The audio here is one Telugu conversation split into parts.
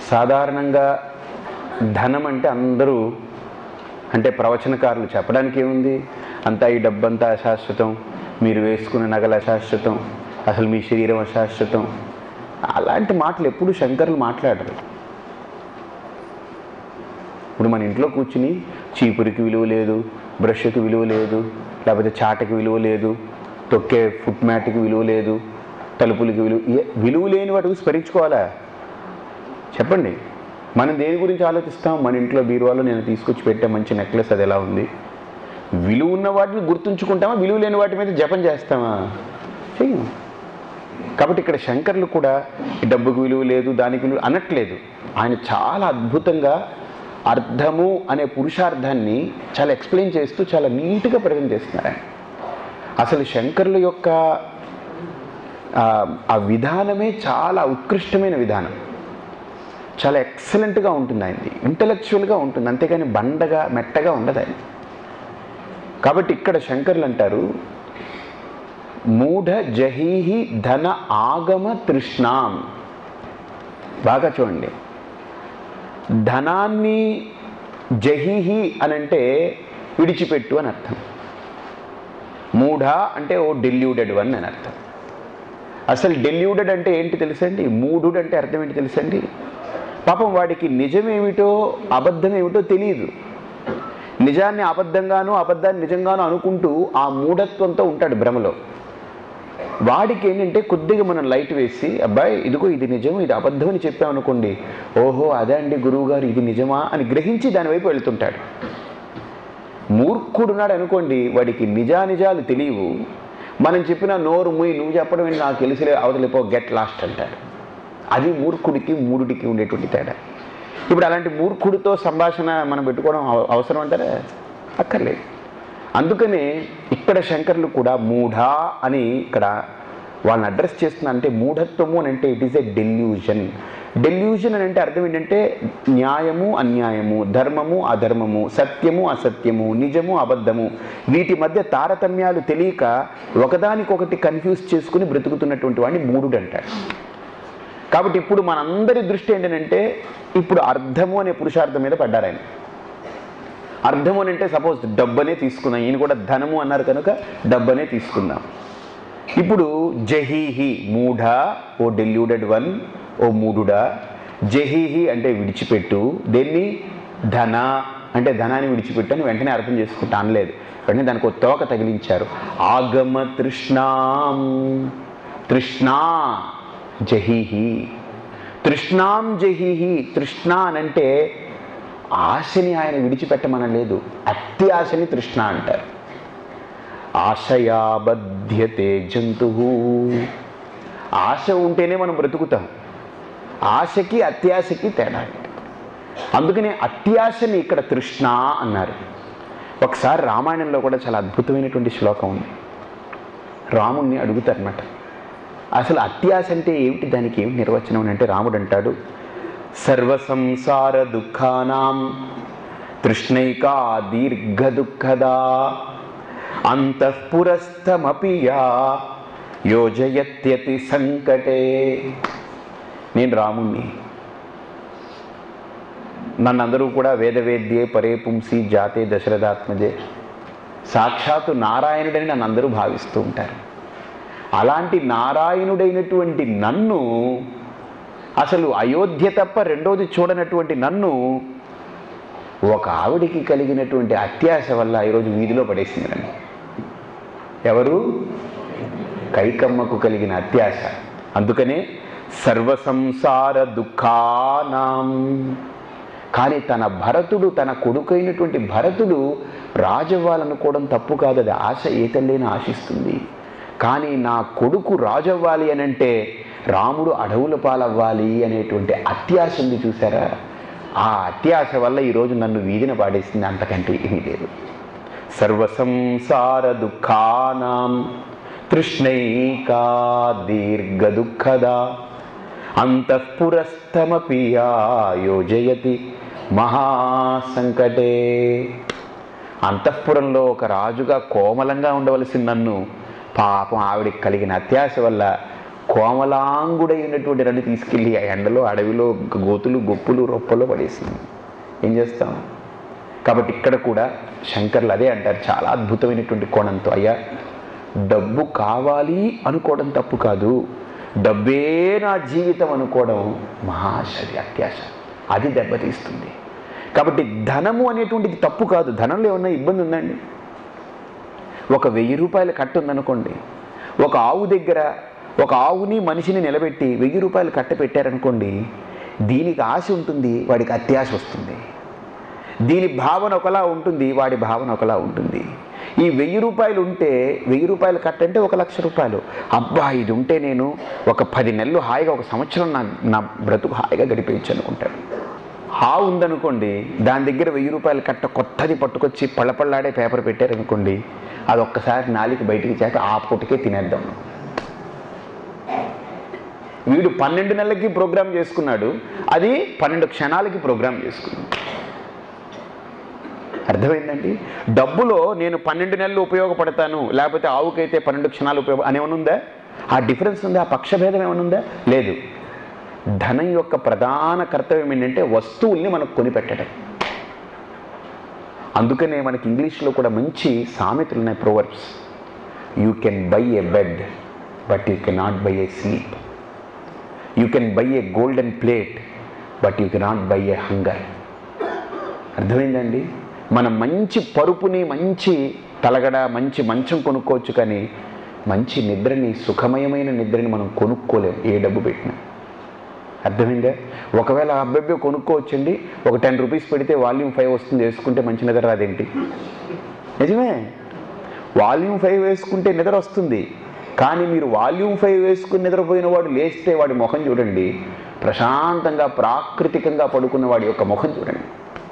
సాధారణంగా ధనం అంటే అందరూ అంటే ప్రవచనకారులు చెప్పడానికి ఏముంది అంతా ఈ డబ్బంతా అశాశ్వతం మీరు వేసుకున్న నగలు అశాశ్వతం అసలు మీ శరీరం అశాశ్వతం అలాంటి మాటలు ఎప్పుడు శంకర్లు మాట్లాడరు ఇప్పుడు మన ఇంట్లో కూర్చుని చీపురికి విలువ లేదు బ్రష్కి విలువ లేదు లేకపోతే చాటకి విలువ లేదు తొక్కే ఫుట్ మ్యాట్కి విలువ లేదు తలుపులకి విలువ ఏ- విలువ లేని వాటికి స్మరించుకోవాలా చెప్పండి మనం దేని గురించి ఆలోచిస్తాం మన ఇంట్లో బీరువాలో నేను తీసుకొచ్చి పెట్టే మంచి నెక్లెస్ అది ఎలా ఉంది విలువ ఉన్న వాటిని గుర్తుంచుకుంటామా విలువ లేని వాటి మీద జపం చేస్తామా చెయ్యం కాబట్టి ఇక్కడ శంకర్లు కూడా ఈ డబ్బుకు విలువ లేదు దానికి విలువ అనట్లేదు ఆయన చాలా అద్భుతంగా అర్థము అనే పురుషార్థాన్ని చాలా ఎక్స్ప్లెయిన్ చేస్తూ చాలా నీట్గా ప్రజెంట్ చేస్తున్నారు ఆయన అసలు శంకర్ల యొక్క ఆ, ఆ విధానమే చాలా ఉత్కృష్టమైన విధానం చాలా ఎక్సలెంట్గా ఉంటుంది ఆయనది ఇంటలెక్చువల్గా ఉంటుంది అంతేగాని బండగా మెట్టగా ఉండదు ఆయన కాబట్టి ఇక్కడ శంకర్లు అంటారు మూఢ జహీహి ధన ఆగమ తృష్ణాం బాగా చూడండి ధనాన్ని జహీహి అని అంటే విడిచిపెట్టు అని అర్థం మూఢ అంటే ఓ డెల్యూడెడ్ వన్ అని అర్థం అసలు డెల్యూడెడ్ అంటే ఏంటి తెలుసండి మూఢుడు అంటే అర్థం ఏంటి తెలుసండి పాపం వాడికి నిజమేమిటో అబద్ధం ఏమిటో తెలియదు నిజాన్ని అబద్ధంగానూ అబద్ధాన్ని నిజంగానూ అనుకుంటూ ఆ మూఢత్వంతో ఉంటాడు భ్రమలో వాడికి ఏంటంటే కొద్దిగా మనం లైట్ వేసి అబ్బాయి ఇదిగో ఇది నిజం ఇది అబద్ధం అని చెప్పామనుకోండి ఓహో అదే అండి గురువు గారు ఇది నిజమా అని గ్రహించి దాని వైపు వెళ్తుంటాడు మూర్ఖుడున్నాడు అనుకోండి వాడికి నిజానిజాలు తెలియవు మనం చెప్పిన నోరు ముయ్యి నువ్వు చెప్పడం ఏంటి నాకు తెలిసిలే అవతలిపో గెట్ లాస్ట్ అంటాడు అది మూర్ఖుడికి మూడుడికి ఉండేటువంటి తేడా ఇప్పుడు అలాంటి మూర్ఖుడితో సంభాషణ మనం పెట్టుకోవడం అవ- అవసరం అంటారా అక్కర్లేదు అందుకనే ఇక్కడ శంకర్లు కూడా మూఢ అని ఇక్కడ వాళ్ళని అడ్రస్ చేస్తున్నా అంటే మూఢత్వము అని అంటే it is a delusion delusion అని అంటే అర్థం ఏంటంటే న్యాయము అన్యాయము ధర్మము అధర్మము సత్యము అసత్యము నిజము అబద్ధము వీటి మధ్య తారతమ్యాలు తెలియక ఒకదానికొకటి కన్ఫ్యూజ్ చేసుకుని బ్రతుకుతున్నటువంటి వాడిని మూఢుడు అంటాడు కాబట్టి ఇప్పుడు మనందరి దృష్టి ఏంటంటే ఇప్పుడు అర్థము అనే పురుషార్థం మీద పడ్డారు ఆయన అర్థము అని అంటే సపోజ్ డబ్బనే తీసుకుందాం ఈయన కూడా ధనము అన్నారు కనుక డబ్బనే తీసుకుందాం ఇప్పుడు జహీహి మూఢ ఓ డెల్యూడెడ్ వన్ ఓ మూఢుడా జహీహి అంటే విడిచిపెట్టు దేన్ని ధన అంటే ధనాన్ని విడిచిపెట్టు అని వెంటనే అర్థం చేసుకుంటా అనలేదు వెంటనే దానికి ఒక తోక తగిలించారు ఆగమ తృష్ణాం తృష్ణా జహీహి తృష్ణాం జహీహి తృష్ణ అనంటే ఆశని ఆయన విడిచిపెట్టమనలేదు అతి ఆశని తృష్ణ అంటారు ఆశయాబధ్యతే జంతు ఆశ ఉంటేనే మనం బ్రతుకుతాం ఆశకి అత్యాశకి తేడా అందుకనే అత్యాశని ఇక్కడ తృష్ణ అన్నారు ఒకసారి రామాయణంలో కూడా చాలా అద్భుతమైనటువంటి శ్లోకం ఉంది రాముణ్ణి అడుగుతారన్నమాట అసలు అత్యాశ అంటే ఏమిటి దానికి ఏమిటి నిర్వచనం అని అంటే రాముడు అంటాడు సర్వ సంసార దుఃఖానాం తృష్ణైకా దీర్ఘ దుఃఖదా అంతఃపురస్థమపి యా యోజయత్యతి సంకటే నేను రాముణ్ణి నన్నందరూ కూడా వేదవేద్యే పరే పుంసి జాతే దశరథాత్మజే సాక్షాత్తు నారాయణుడని నన్ను అందరూ భావిస్తూ ఉంటారు అలాంటి నారాయణుడైనటువంటి నన్ను అసలు అయోధ్య తప్ప రెండోది చూడనటువంటి నన్ను ఒక ఆవిడికి కలిగినటువంటి అత్యాశ వల్ల ఈరోజు వీధిలో పడేసింది నన్ను ఎవరు కైకమ్మకు కలిగిన అత్యాశ అందుకనే సర్వసంసార దుఃఖానాం కానీ తన భరతుడు తన కొడుకైనటువంటి భరతుడు రాజవ్వాలనుకోవడం తప్పు కాదు అది ఆశ ఏ తల్లైనా ఆశిస్తుంది కానీ నా కొడుకు రాజవ్వాలి అని అంటే రాముడు అడవుల పాలవ్వాలి అనేటువంటి అత్యాశ ఉంది చూసారా ఆ అత్యాశ వల్ల ఈరోజు నన్ను వీధిన పాడేసింది అంతకంటే ఏమీ లేదు సర్వసంసార దుఃఖానాం తృష్ణైకా దీర్ఘ దుఃఖదా అంతఃపురస్థమపి యా యోజయతి మహాసంకటే అంతఃపురంలో ఒక రాజుగా కోమలంగా ఉండవలసిన నన్ను పాపం ఆవిడికి కలిగిన అత్యాశ వల్ల కోమలాంగుడైనటువంటి నన్ను తీసుకెళ్ళి ఆ ఎండలో అడవిలో గోతులు గొప్పులు రొప్పలో పడేసింది ఏం చేస్తాం కాబట్టి ఇక్కడ కూడా శంకర్లు అదే అంటారు చాలా అద్భుతమైనటువంటి కోణంతో అయ్యా డబ్బు కావాలి అనుకోవడం తప్పు కాదు డబ్బే నా జీవితం అనుకోవడం మహాశది అత్యాశ అది దెబ్బతీస్తుంది కాబట్టి ధనము అనేటువంటిది తప్పు కాదు ధనంలో ఏమన్నా ఇబ్బంది ఉందండి ఒక వెయ్యి రూపాయల కట్ట ఉందనుకోండి ఒక ఆవు దగ్గర ఒక ఆవుని మనిషిని నిలబెట్టి వెయ్యి రూపాయలు కట్ట పెట్టారనుకోండి దీనికి ఆశ ఉంటుంది వాడికి అత్యాశ వస్తుంది దీని భావన ఒకలా ఉంటుంది వాడి భావన ఒకలా ఉంటుంది ఈ వెయ్యి రూపాయలు ఉంటే వెయ్యి రూపాయలు కట్ట అంటే ఒక లక్ష రూపాయలు అబ్బా ఇది ఉంటే నేను ఒక పది నెలలు హాయిగా ఒక సంవత్సరం నా నా బ్రతుకు హాయిగా గడిపేయచ్చు అనుకుంటాడు హా ఉందనుకోండి దాని దగ్గర వెయ్యి రూపాయలు కట్ట కొత్తది పట్టుకొచ్చి పళ్ళపళ్ళాడే పేపర్ పెట్టారనుకోండి అది ఒక్కసారి నాలికి బయటికి చేక ఆ పూటకే తినేద్దాం వీడు పన్నెండు నెలలకి ప్రోగ్రామ్ చేసుకున్నాడు అది పన్నెండు క్షణాలకి ప్రోగ్రామ్ చేసుకున్నాడు అర్థమైందండి డబ్బులో నేను పన్నెండు నెలలు ఉపయోగపడతాను లేకపోతే ఆవుకైతే పన్నెండు క్షణాలు ఉపయోగ అనేమన్నా ఉందా ఆ డిఫరెన్స్ ఉందా ఆ పక్షభేదం ఏమైనా ఉందా లేదు ధనం యొక్క ప్రధాన కర్తవ్యం ఏంటంటే వస్తువుల్ని మనకు కొనిపెట్టడం అందుకనే మనకి ఇంగ్లీష్లో కూడా మంచి సామెతలు ఉన్నాయి proverbs you can buy a bed but you cannot buy a sleep you can buy a golden plate but you cannot buy a hunger అర్థమైందండి మనం మంచి పరుపుని మంచి తలగడ మంచి మంచం కొనుక్కోవచ్చు కానీ మంచి నిద్రని సుఖమయమైన నిద్రని మనం కొనుక్కోలేం ఏ డబ్బు పెట్టినా అర్థమైందా ఒకవేళ అబ్బాయి కొనుక్కోవచ్చండి ఒక టెన్ రూపీస్ పెడితే వాల్యూమ్ ఫైవ్ వస్తుంది వేసుకుంటే మంచి నిద్ర రాదేంటి నిజమే వాల్యూమ్ ఫైవ్ వేసుకుంటే నిద్ర వస్తుంది కానీ మీరు వాల్యూమ్ ఫైవ్ వేసుకుని నిద్రపోయిన వాడు లేస్తే వాడి ముఖం చూడండి ప్రశాంతంగా ప్రాకృతికంగా పడుకున్న వాడి యొక్క ముఖం చూడండి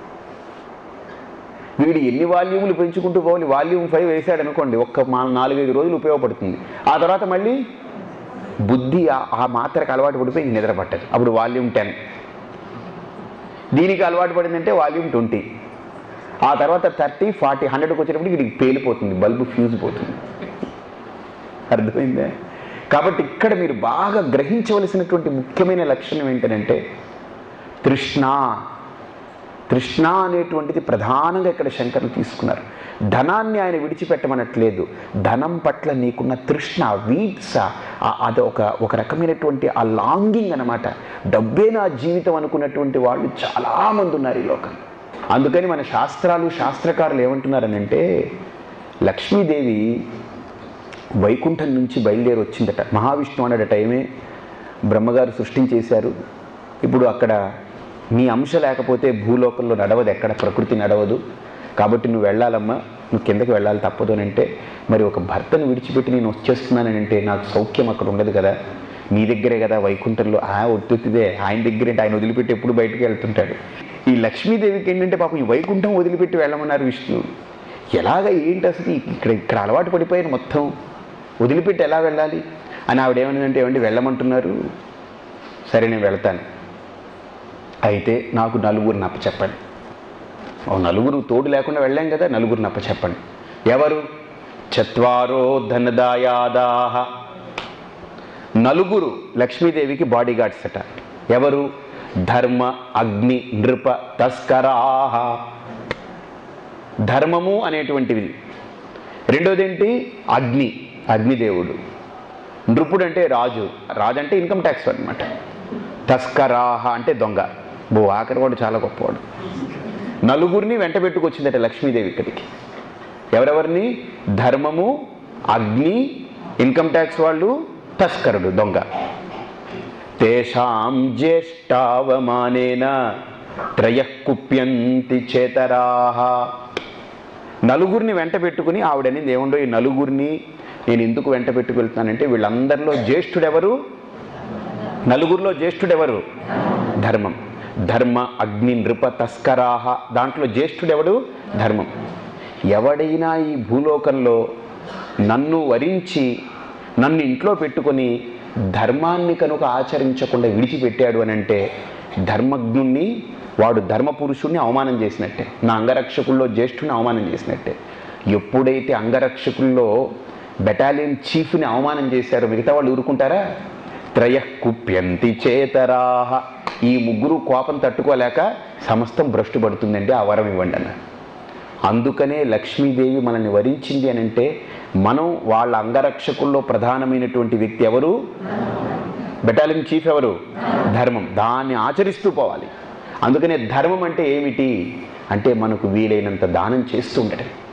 వీడు ఎన్ని వాల్యూములు పెంచుకుంటూ పోవాలి వాల్యూమ్ ఫైవ్ వేసాడు అనుకోండి ఒక్క మా నాలుగైదు రోజులు ఉపయోగపడుతుంది ఆ తర్వాత మళ్ళీ బుద్ధి ఆ- ఆ మాత్రకు అలవాటు పడిపోయి ఇంక నిద్ర పట్టదు అప్పుడు వాల్యూమ్ టెన్ దీనికి అలవాటు పడిందంటే వాల్యూమ్ ట్వంటీ ఆ తర్వాత థర్టీ ఫార్టీ హండ్రెడ్కి వచ్చేటప్పుడు వీడికి పేలిపోతుంది బల్బు ఫ్యూజ్ పోతుంది అర్థమైందా కాబట్టి ఇక్కడ మీరు బాగా గ్రహించవలసినటువంటి ముఖ్యమైన లక్షణం ఏంటంటే తృష్ణ తృష్ణ అనేటువంటిది ప్రధానంగా ఇక్కడ శంకర్లు తీసుకున్నారు ధనాన్ని ఆయన విడిచిపెట్టమనట్లేదు ధనం పట్ల నీకున్న తృష్ణ వీప్స ఆ- అది ఒక ఒక రకమైనటువంటి ఆ లాంగింగ్ అనమాట డబ్బే నా జీవితం అనుకున్నటువంటి వాళ్ళు చాలామంది ఉన్నారు ఈ లోకం అందుకని మన శాస్త్రాలు శాస్త్రకారులు ఏమంటున్నారనంటే లక్ష్మీదేవి వైకుంఠం నుంచి బయలుదేరి వచ్చిందట మహావిష్ణువు అన్నట టైమే బ్రహ్మగారు సృష్టించేశారు ఇప్పుడు అక్కడ నీ అంశ లేకపోతే భూలోకంలో నడవదు ఎక్కడ ప్రకృతి నడవదు కాబట్టి నువ్వు వెళ్ళాలమ్మా నువ్వు కిందకి వెళ్ళాలి తప్పదు అని అంటే మరి ఒక భర్తను విడిచిపెట్టి నేను వచ్చేస్తున్నానని అంటే నాకు సౌఖ్యం అక్కడ ఉండదు కదా నీ దగ్గరే కదా వైకుంఠంలో ఆ ఒత్తుతిదే ఆయన దగ్గర అంటే ఆయన వదిలిపెట్టి ఎప్పుడు బయటకు వెళ్తుంటాడు ఈ లక్ష్మీదేవికి ఏంటంటే పాపం ఈ వైకుంఠం వదిలిపెట్టి వెళ్ళమన్నారు విష్ణు ఎలాగ ఏంటి అసలు ఇక్కడ ఇక్కడ అలవాటు పడిపోయాను మొత్తం వదిలిపెట్టి ఎలా వెళ్ళాలి అని ఆవిడ ఏమనిందంటే ఏమండి వెళ్ళమంటున్నారు సరే నేను వెళ్తాను అయితే నాకు నలుగురు నప్ప చెప్పండి ఓ నలుగురు తోడు లేకుండా వెళ్ళాం కదా నలుగురు నప్ప చెప్పండి ఎవరు చత్వారో ధనదాయాదాహ నలుగురు లక్ష్మీదేవికి బాడీ గార్డ్స్ అట ఎవరు ధర్మ అగ్ని నృప తస్కరాహ ధర్మము అనేటువంటివి రెండోది ఏంటి అగ్ని అగ్నిదేవుడు నృపుడు అంటే రాజు రాజు అంటే ఇన్కమ్ ట్యాక్స్ అనమాట తస్కరాహ అంటే దొంగ బో ఆఖరి వాడు చాలా గొప్పవాడు నలుగురిని వెంట పెట్టుకొచ్చిందట లక్ష్మీదేవి ఇక్కడికి ఎవరెవరిని ధర్మము అగ్ని ఇన్కమ్ ట్యాక్స్ వాళ్ళు తస్కరుడు దొంగ తేషాం జ్యేష్ఠావమానేన త్రయః కుప్యంతి చేతరాహ నలుగురిని వెంట పెట్టుకుని ఆవిడనింది ఏముండో ఈ నలుగురిని నేను ఎందుకు వెంట పెట్టుకు వెళ్తున్నానంటే వీళ్ళందరిలో జ్యేష్ఠుడెవరు నలుగురిలో జ్యేష్ఠుడెవరు ధర్మం ధర్మ అగ్ని నృప తస్కరాహ దాంట్లో జ్యేష్ఠుడెవడు ధర్మం ఎవడైనా ఈ భూలోకంలో నన్ను వరించి నన్ను ఇంట్లో పెట్టుకొని ధర్మాన్ని కనుక ఆచరించకుండా విడిచిపెట్టాడు అని అంటే ధర్మజ్ఞుణ్ణి వాడు ధర్మపురుషుణ్ణి అవమానం చేసినట్టే నా అంగరక్షకుల్లో జ్యేష్ఠుని అవమానం చేసినట్టే ఎప్పుడైతే అంగరక్షకుల్లో బెటాలియన్ చీఫ్ని అవమానం చేశారో మిగతా వాళ్ళు ఊరుకుంటారా త్రయ కుప్యంతి చేతరాహ ఈ ముగ్గురు కోపం తట్టుకోలేక సమస్తం భ్రష్టు పడుతుందండి ఆ వరం ఇవ్వండి అన్నారు అందుకనే లక్ష్మీదేవి మనల్ని వరించింది అని అంటే మనం వాళ్ళ అంగరక్షకుల్లో ప్రధానమైనటువంటి వ్యక్తి ఎవరు బెటాలియన్ చీఫ్ ఎవరు ధర్మం దాన్ని ఆచరిస్తూ పోవాలి అందుకనే ధర్మం అంటే ఏమిటి అంటే మనకు వీలైనంత దానం చేస్తూ ఉండటం